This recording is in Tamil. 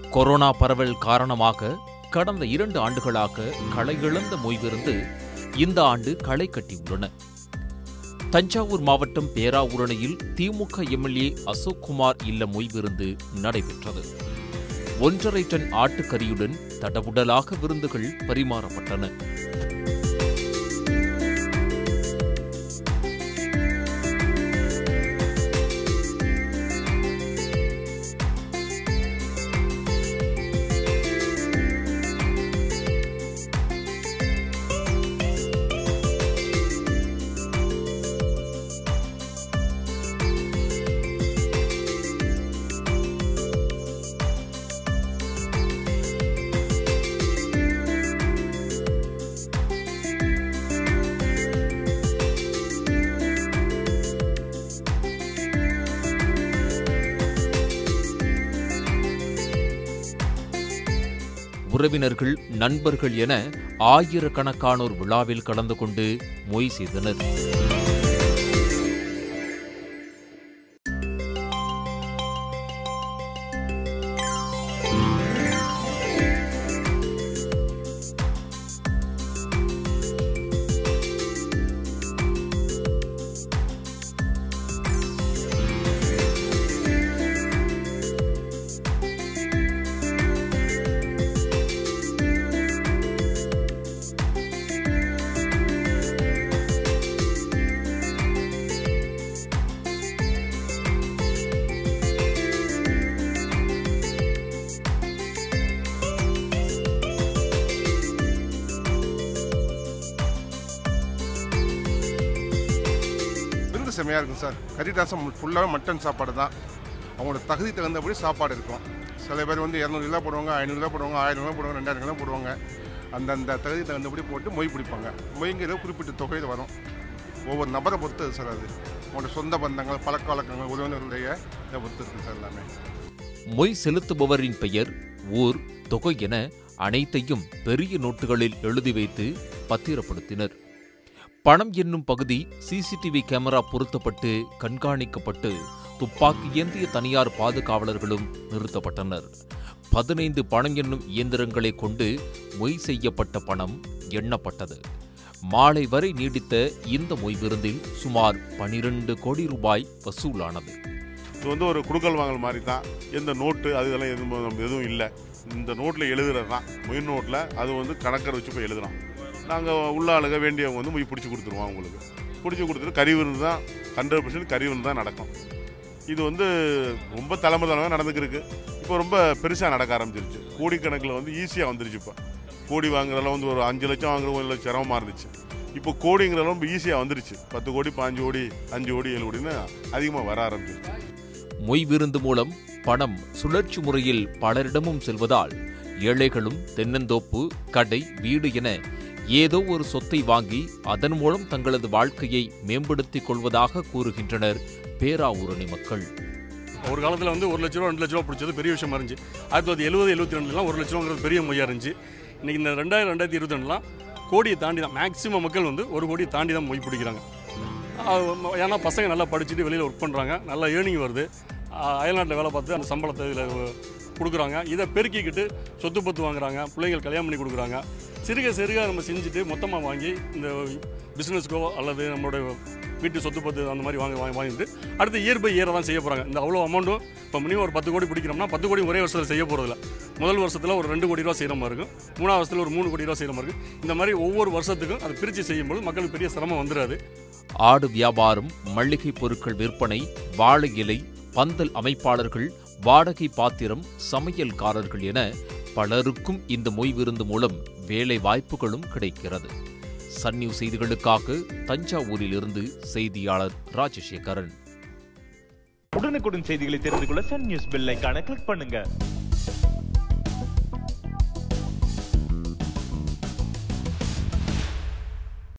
கொரோனா பரவல் காரணமாக கடந்த இரண்டு ஆண்டுகளாக களை இழந்த மொய்விருந்து இந்த ஆண்டு களை கட்டியுள்ளன தஞ்சாவூர் மாவட்டம் பேராவூரணியில் திமுக எம்எல்ஏ அசோக்குமார் இல்ல மொய்விருந்து நடைபெற்றது ஒன்றரை டன் ஆட்டுக்கறியுடன் தடபுடலாக விருந்துகள் பரிமாறப்பட்டன உறவினர்கள் நண்பர்கள் என ஆயிரக்கணக்கானோர் விழாவில் கலந்து கொண்டு மொய் செய்தனர் விருந்து செம்மையாக இருக்கும் சார் கரிதாசம் ஃபுல்லாகவே மட்டன் சாப்பாடு தான் அவங்களோட தகுதி தகுந்தபடி சாப்பாடு இருக்கும் சில பேர் வந்து இரநூறு கிலோ போடுவாங்க ஐநூறுரூவா போடுவாங்க ஆயிரம் கிலோ போடுவாங்க ரெண்டாயிரம் கிலோ போடுவாங்க அந்தந்த தகுதி தகுந்தபடி போட்டு மொய் பிடிப்பாங்க மொய்ங்கிறது குறிப்பிட்ட தொகையில் வரும் ஒவ்வொரு நபரை பொறுத்தது சார் அது அவங்களோட சொந்த பந்தங்கள் பழக்க வழக்கங்கள் உறவினர்களுடைய இதை பொறுத்து இருக்குது சார் எல்லாமே மொய் செலுத்துபவரின் பெயர் ஊர் தொகை என அனைத்தையும் பெரிய நோட்டுகளில் எழுதி வைத்து பத்திரப்படுத்தினர் பணம் என்னும் பகுதி சிசிடிவி கேமரா பொருத்தப்பட்டு கண்காணிக்கப்பட்டு துப்பாக்கி ஏந்திய தனியார் பாதுகாவலர்களும் நிறுத்தப்பட்டனர் பதினைந்து பணம் என்னும் இயந்திரங்களை கொண்டு மொய் செய்யப்பட்ட பணம் எண்ணப்பட்டது மாலை வரை நீடித்த இந்த மொய் விருந்தில் சுமார் பனிரெண்டு கோடி ரூபாய் வசூலானது இது வந்து ஒரு குடுக்கல் வாங்கல் மாதிரி தான் எந்த நோட்டு அது இதெல்லாம் எதுவும் நம்ம எதுவும் இல்லை இந்த நோட்டில் எழுதுறது தான் மொய் நோட்டில் அது வந்து கணக்கரை வச்சு போய் எழுதுறோம் நாங்கள் உள்ள ஆளுங்க வேண்டியவங்க வந்து மொய் பிடிச்சி கொடுத்துருவோம் அவங்களுக்கு பிடிச்சி கொடுத்துட்டு கறி விருந்து தான் ஹண்ட்ரட் பர்சன்ட் கறி விருந்து தான் நடக்கும் இது வந்து ரொம்ப தலைமை தலைமை நடந்துக்கிருக்கு இப்போ ரொம்ப பெருசாக நடக்க ஆரம்பிச்சிருச்சு கோடிக்கணக்கில் வந்து ஈஸியாக வந்துருச்சு இப்போ கோடி வாங்குறதெல்லாம் வந்து ஒரு அஞ்சு லட்சம் வாங்குற ஒரு லட்சம் சிரமமாக இருந்துச்சு இப்போ கோடிங்கிறதெல்லாம் ரொம்ப ஈஸியாக வந்துருச்சு பத்து கோடி பாஞ்சு கோடி அஞ்சு கோடி ஏழு கோடின்னு அதிகமாக வர ஆரம்பிச்சிருச்சு மொய் விருந்து மூலம் பணம் சுழற்சி முறையில் பலரிடமும் செல்வதால் ஏழைகளும் தென்னந்தோப்பு கடை வீடு என ஏதோ ஒரு சொத்தை வாங்கி அதன் மூலம் தங்களது வாழ்க்கையை மேம்படுத்திக் கொள்வதாக கூறுகின்றனர் பேராவூரணி மக்கள் ஒரு காலத்தில் வந்து ஒரு லட்ச ரூபா ரெண்டு லட்ச ரூபா பிடிச்சது பெரிய விஷயமா இருந்துச்சு ஆயிரத்தி தொள்ளாயிரத்தி எழுபது எழுபத்தி ரெண்டுலாம் ஒரு லட்ச ரூபாங்கிறது பெரிய மொய்யா இருந்துச்சு இன்னைக்கு இந்த ரெண்டாயிரம் ரெண்டாயிரத்தி இருபத்தி ரெண்டுலாம் கோடியை தாண்டி தான் மேக்ஸிமம் மக்கள் வந்து ஒரு கோடியை தாண்டி தான் மொய் பிடிக்கிறாங்க ஆஹ் ஏன்னா பசங்க நல்லா படிச்சுட்டு வெளியில் ஒர்க் பண்ணுறாங்க நல்லா ஏர்னிங் வருது ஆஹ் அயல்நாட்டில் வேலை பார்த்து அந்த சம்பளத்தை இதில் கொடுக்குறாங்க இதை பெருக்கிக்கிட்டு சொத்து பத்து வாங்குறாங்க பிள்ளைகள் கல்யாணம் பண்ணி கொடுக்குறாங்க சிறுக சிறுக நம்ம செஞ்சுட்டு மொத்தமாக வாங்கி இந்த பிஸ்னஸ்க்கோ அல்லது நம்மளுடைய வீட்டு சொத்து பத்து அந்த மாதிரி வாங்க வாங்கி வாங்கிட்டு அடுத்து இயர் பை இயரை தான் செய்ய போகிறாங்க இந்த அவ்வளோ அமௌண்ட்டும் இப்போ மினிமம் ஒரு பத்து கோடி பிடிக்கிறோம்னா பத்து கோடி ஒரே வருஷத்தில் செய்ய போகிறதில்ல முதல் வருஷத்தில் ஒரு ரெண்டு கோடி ரூபா செய்கிற மாதிரி இருக்கும் மூணாவது வருஷத்தில் ஒரு மூணு கோடி ரூபா செய்கிற மாதிரி இருக்கும் இந்த மாதிரி ஒவ்வொரு வருஷத்துக்கும் அதை பிரித்து செய்யும்போது மக்களுக்கு பெரிய சிரமம் வந்துடாது ஆடு வியாபாரம் மளிகை பொருட்கள் விற்பனை வாழை இலை பந்தல் அமைப்பாளர்கள் வாடகை பாத்திரம் சமையல்காரர்கள் என பலருக்கும் இந்த மொய் விருந்து மூலம் வேலை வாய்ப்புகளும் கிடைக்கிறது சன் நியூஸ் செய்திகளுக்காக தஞ்சாவூரிலிருந்து செய்தியாளர் ராஜசேகரன் உடனுக்குடன் செய்திகளை தெரிந்து கொள்ள சன் நியூஸ் பெல் ஐகானை கிளிக் பண்ணுங்க